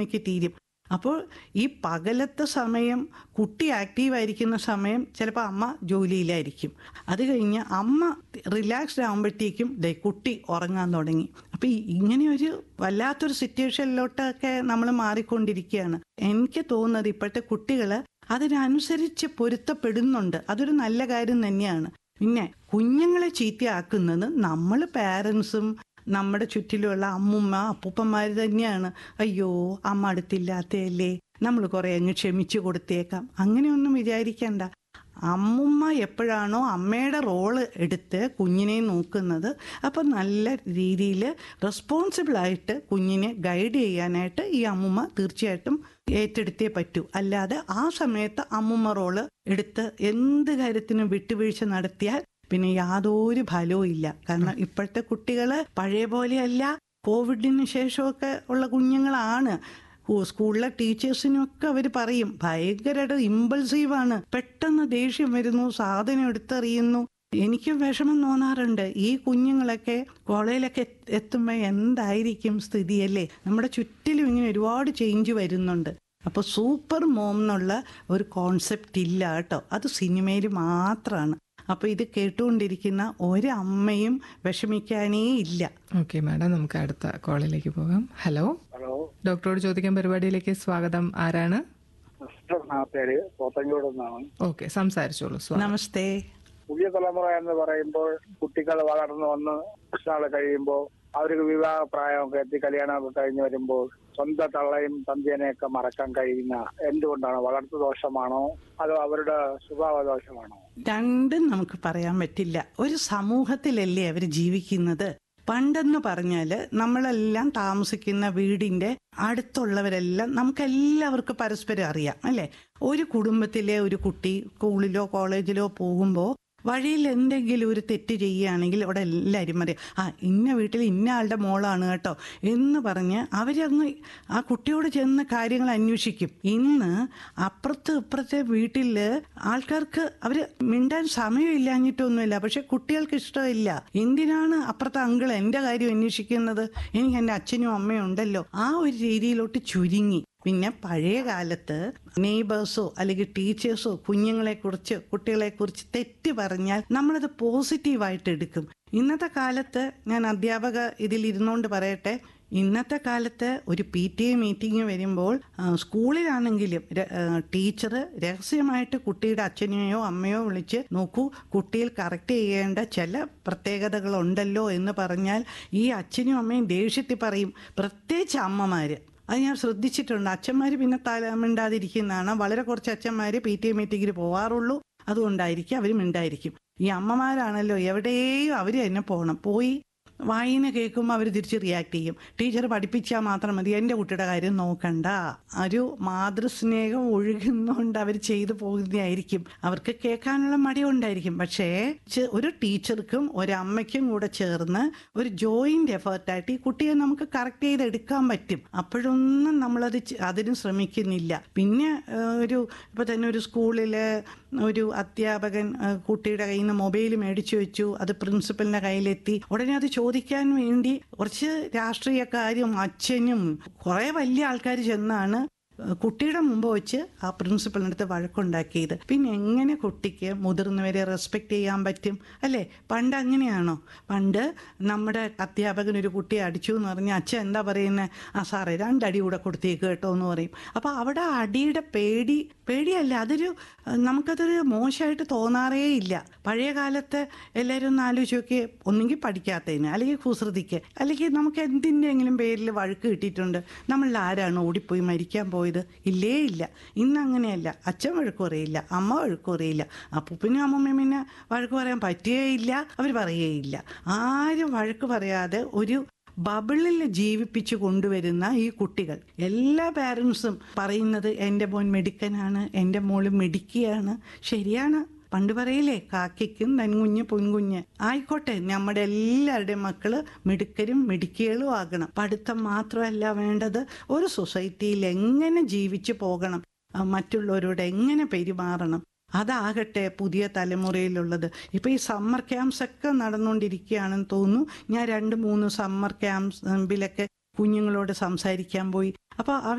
മണിക്ക് തീരും അപ്പോൾ ഈ പകലത്തെ സമയം കുട്ടി ആക്റ്റീവായിരിക്കുന്ന സമയം ചിലപ്പോൾ അമ്മ ജോലിയിലായിരിക്കും അത് കഴിഞ്ഞ് അമ്മ റിലാക്സ്ഡ് ആകുമ്പോഴത്തേക്കും ദേ കുട്ടി ഉറങ്ങാൻ തുടങ്ങി അപ്പം ഇങ്ങനെ ഒരു വല്ലാത്തൊരു സിറ്റുവേഷനിലോട്ടൊക്കെ നമ്മൾ മാറിക്കൊണ്ടിരിക്കുകയാണ് എനിക്ക് തോന്നുന്നത് ഇപ്പോഴത്തെ കുട്ടികൾ അതിനനുസരിച്ച് പൊരുത്തപ്പെടുന്നുണ്ട് അതൊരു നല്ല കാര്യം തന്നെയാണ് പിന്നെ കുഞ്ഞുങ്ങളെ ചീത്തയാക്കുന്നത് നമ്മൾ പാരൻസും നമ്മുടെ ചുറ്റിലുള്ള അമ്മുമ്മ അപ്പൂപ്പന്മാർ തന്നെയാണ് അയ്യോ അമ്മ അടുത്തില്ലാത്തയല്ലേ നമ്മൾ കുറെ അങ്ങ് ക്ഷമിച്ചു കൊടുത്തേക്കാം അങ്ങനെയൊന്നും വിചാരിക്കണ്ട അമ്മുമ്മ എപ്പോഴാണോ അമ്മയുടെ റോള് എടുത്ത് കുഞ്ഞിനെ നോക്കുന്നത് അപ്പം നല്ല രീതിയിൽ റെസ്പോൺസിബിളായിട്ട് കുഞ്ഞിനെ ഗൈഡ് ചെയ്യാനായിട്ട് ഈ അമ്മുമ്മ തീർച്ചയായിട്ടും ഏറ്റെടുത്തേ പറ്റൂ അല്ലാതെ ആ സമയത്ത് അമ്മുമ്മ റോള് എടുത്ത് എന്ത് കാര്യത്തിനും വിട്ടുവീഴ്ച നടത്തിയാൽ പിന്നെ യാതൊരു ഫലവും ഇല്ല കാരണം ഇപ്പോഴത്തെ കുട്ടികൾ പഴയ പോലെയല്ല കോവിഡിന് ശേഷമൊക്കെ ഉള്ള കുഞ്ഞുങ്ങളാണ് ഓ, സ്കൂളിലെ ടീച്ചേഴ്സിനൊക്കെ അവർ പറയും ഭയങ്കരമായിട്ട് ഇമ്പൾസീവാണ് പെട്ടെന്ന് ദേഷ്യം വരുന്നു സാധനം എടുത്തെറിയുന്നു എനിക്കും വിഷമം തോന്നാറുണ്ട് ഈ കുഞ്ഞുങ്ങളൊക്കെ കോളേജിലൊക്കെ എത്തുമ്പോൾ എന്തായിരിക്കും സ്ഥിതി അല്ലേ നമ്മുടെ ചുറ്റിലും ഇങ്ങനെ ഒരുപാട് ചേഞ്ച് വരുന്നുണ്ട് അപ്പോൾ സൂപ്പർ മോം എന്നുള്ള ഒരു കോൺസെപ്റ്റ് ഇല്ല കേട്ടോ അത് സിനിമയിൽ മാത്രമാണ് അപ്പോൾ ഇത് കേട്ടുകൊണ്ടിരിക്കുന്ന ഒരമ്മയും വിഷമിക്കാനേ ഇല്ല ഓക്കെ മാഡം നമുക്ക് അടുത്ത കോളിലേക്ക് പോകാം ഹലോ ഹലോ ഡോക്ടറോട് ചോദിക്കാൻ പരിപാടിയിലേക്ക് സ്വാഗതം ആരാണ് സിസ്റ്റർ എന്നാ പേര് പോത്തങ്കോട് നിന്നാണ് ഓക്കെ സംസാരിച്ചോളൂ സ്വാഗതം നമസ്തേ പുതിയ തലമുറ എന്ന് പറയുമ്പോൾ കുട്ടികൾ വളർന്നു വന്ന് നാള് കഴിയുമ്പോൾ അവർക്ക് വിവാഹ പ്രായമൊക്കെ എത്തി കല്യാണമൊക്കെ കഴിഞ്ഞ് വരുമ്പോൾ സ്വന്തം തള്ളയും തന്തിയനെയൊക്കെ മറക്കാൻ കഴിയുന്ന എന്തുകൊണ്ടാണ് വളർത്തു ദോഷമാണോ അതോ അവരുടെ സ്വഭാവ ദോഷമാണോ രണ്ടും നമുക്ക് പറയാൻ പറ്റില്ല ഒരു സമൂഹത്തിലല്ലേ അവർ ജീവിക്കുന്നത് പണ്ടെന്ന് പറഞ്ഞാല് നമ്മളെല്ലാം താമസിക്കുന്ന വീടിന്റെ അടുത്തുള്ളവരെല്ലാം നമുക്കെല്ലാവർക്കും പരസ്പരം അറിയാം അല്ലെ ഒരു കുടുംബത്തിലെ ഒരു കുട്ടി സ്കൂളിലോ കോളേജിലോ പോകുമ്പോൾ വഴിയിൽ എന്തെങ്കിലും ഒരു തെറ്റ് ചെയ്യുകയാണെങ്കിൽ അവിടെ എല്ലാവരും അറിയാം ആ ഇന്ന വീട്ടിൽ ഇന്ന ആളുടെ മോളാണ് കേട്ടോ എന്ന് പറഞ്ഞ് അവരങ്ങ് ആ കുട്ടിയോട് ചെന്ന് കാര്യങ്ങൾ അന്വേഷിക്കും ഇന്ന് അപ്പുറത്ത് ഇപ്പുറത്തെ വീട്ടിൽ ആൾക്കാർക്ക് അവർ മിണ്ടാൻ സമയമില്ലാഞ്ഞിട്ടൊന്നുമില്ല പക്ഷെ കുട്ടികൾക്ക് ഇഷ്ടമില്ല എന്തിനാണ് അപ്പുറത്തെ അങ്കിൾ എൻ്റെ കാര്യം അന്വേഷിക്കുന്നത് എനിക്ക് എൻ്റെ അച്ഛനും അമ്മയും ഉണ്ടല്ലോ ആ ഒരു രീതിയിലോട്ട് ചുരുങ്ങി പിന്നെ പഴയ കാലത്ത് നെയ്ബേഴ്സോ അല്ലെങ്കിൽ ടീച്ചേഴ്സോ കുഞ്ഞുങ്ങളെ കുറിച്ച് കുട്ടികളെ കുറിച്ച് തെറ്റ് പറഞ്ഞാൽ നമ്മളത് പോസിറ്റീവായിട്ട് എടുക്കും ഇന്നത്തെ കാലത്ത് ഞാൻ അധ്യാപക ഇതിൽ ഇരുന്നുകൊണ്ട് പറയട്ടെ ഇന്നത്തെ കാലത്ത് ഒരു പി ടി എ മീറ്റിംഗ് വരുമ്പോൾ ആ, സ്കൂളിലാണെങ്കിലും ടീച്ചർ രഹസ്യമായിട്ട് കുട്ടിയുടെ അച്ഛനെയോ അമ്മയോ വിളിച്ച് നോക്കൂ കുട്ടിയിൽ കറക്റ്റ് ചെയ്യേണ്ട ചില പ്രത്യേകതകളുണ്ടല്ലോ എന്ന് പറഞ്ഞാൽ ഈ അച്ഛനും അമ്മയും ദേഷ്യത്തിൽ പറയും പ്രത്യേകിച്ച് അമ്മമാര് അത് ഞാൻ ശ്രദ്ധിച്ചിട്ടുണ്ട് അച്ഛന്മാർ പിന്നെ തല മിണ്ടാതിരിക്കുന്നതാണ് വളരെ കുറച്ച് അച്ഛന്മാർ പി ടി എ മീറ്റിങ്ങിന് പോവാറുള്ളൂ അതുകൊണ്ടായിരിക്കും അവർ മിണ്ടായിരിക്കും ഈ അമ്മമാരാണല്ലോ എവിടെയും അവർ തന്നെ പോകണം പോയി വായന കേൾക്കുമ്പോൾ അവർ തിരിച്ച് റിയാക്ട് ചെയ്യും ടീച്ചർ പഠിപ്പിച്ചാൽ മാത്രം മതി എൻ്റെ കുട്ടിയുടെ കാര്യം നോക്കണ്ട ഒരു മാതൃസ്നേഹം ഒഴുകുന്നതുകൊണ്ട് അവർ ചെയ്തു പോകുന്നതായിരിക്കും അവർക്ക് കേൾക്കാനുള്ള മടി ഉണ്ടായിരിക്കും പക്ഷേ ചെ- ഒരു ടീച്ചർക്കും ഒരു അമ്മയ്ക്കും കൂടെ ചേർന്ന് ഒരു ജോയിന്റ് എഫേർട്ടായിട്ട് ഈ കുട്ടിയെ നമുക്ക് കറക്റ്റ് ചെയ്തെടുക്കാൻ പറ്റും അപ്പോഴൊന്നും നമ്മളത് ചെ- അതിന് ശ്രമിക്കുന്നില്ല പിന്നെ ആ, ഒരു ഇപ്പൊ തന്നെ ഒരു സ്കൂളില് ഒരു അധ്യാപകൻ ആ, കുട്ടിയുടെ കയ്യിൽ നിന്ന് മൊബൈൽ മേടിച്ചു വെച്ചു അത് പ്രിൻസിപ്പലിന്റെ കയ്യിലെത്തി ഉടനെ അത് ചോദിക്കാൻ വേണ്ടി കുറച്ച് രാഷ്ട്രീയക്കാരും അച്ഛനും കുറെ വലിയ ആൾക്കാർ ചെന്നാണ് കുട്ടിയുടെ മുമ്പ് വെച്ച് ആ പ്രിൻസിപ്പലിൻ്റെ അടുത്ത് വഴക്കുണ്ടാക്കിയത് പിന്നെ എങ്ങനെ കുട്ടിക്ക് മുതിർന്നവരെ റെസ്പെക്ട് ചെയ്യാൻ പറ്റും അല്ലേ പണ്ട് അങ്ങനെയാണോ പണ്ട് നമ്മുടെ അധ്യാപകൻ ഒരു കുട്ടിയെ അടിച്ചു എന്ന് പറഞ്ഞാൽ അച്ഛൻ എന്താ പറയുന്നത് ആ സാറേ രണ്ടടി കൂടെ കൊടുത്തേക്ക് കേട്ടോ എന്ന് പറയും അപ്പോൾ അവിടെ അടിയുടെ പേടി പേടിയല്ല അതൊരു അഹ് നമുക്കതൊരു മോശമായിട്ട് തോന്നാറേ ഇല്ല പഴയ കാലത്ത് എല്ലാവരും ഒന്ന് ആലോചിച്ച് നോക്കി ഒന്നുകിൽ പഠിക്കാത്തതിന് അല്ലെങ്കിൽ കുസൃതിക്ക് അല്ലെങ്കിൽ നമുക്ക് എന്തിൻ്റെങ്കിലും പേരിൽ വഴക്ക് കിട്ടിയിട്ടുണ്ട് നമ്മളിൽ ആരാണ് ഓടിപ്പോയി മരിക്കാൻ പോയത് ഇല്ലേ ഇല്ല ഇന്ന് അങ്ങനെയല്ല അച്ഛൻ വഴക്ക് പറയില്ല അമ്മ വഴക്ക് പറയില്ല അപ്പൂപ്പനും അമ്മമ്മയും പിന്നെ വഴക്ക് പറയാൻ പറ്റുകയില്ല അവർ പറയുകയില്ല ആരും വഴക്ക് പറയാതെ ഒരു ബബിളിൽ ജീവിപ്പിച്ചു കൊണ്ടുവരുന്ന ഈ കുട്ടികൾ എല്ലാ പാരൻസും പറയുന്നത് എൻ്റെ മോൻ മിടുക്കനാണ് എൻ്റെ മോള് മിടുക്കിയാണ് ശരിയാണ് പണ്ട് പറയില്ലേ കാക്കയ്ക്കും നൻകുഞ്ഞ് പൊൻകുഞ്ഞ് ആയിക്കോട്ടെ നമ്മുടെ എല്ലാവരുടെയും മക്കള് മിടുക്കരും മിടുക്കികളും ആകണം പഠിത്തം മാത്രമല്ല വേണ്ടത് ഒരു സൊസൈറ്റിയിൽ എങ്ങനെ ജീവിച്ചു പോകണം ആ, മറ്റുള്ളവരോട് എങ്ങനെ പെരുമാറണം അതാകട്ടെ പുതിയ തലമുറയിലുള്ളത് ഇപ്പൊ ഈ സമ്മർ ക്യാമ്പ്സ് ഒക്കെ നടന്നുകൊണ്ടിരിക്കുകയാണെന്ന് തോന്നുന്നു ഞാൻ രണ്ട് മൂന്ന് സമ്മർ ക്യാമ്പിലൊക്കെ കുഞ്ഞുങ്ങളോട് സംസാരിക്കാൻ പോയി അപ്പോൾ അവർ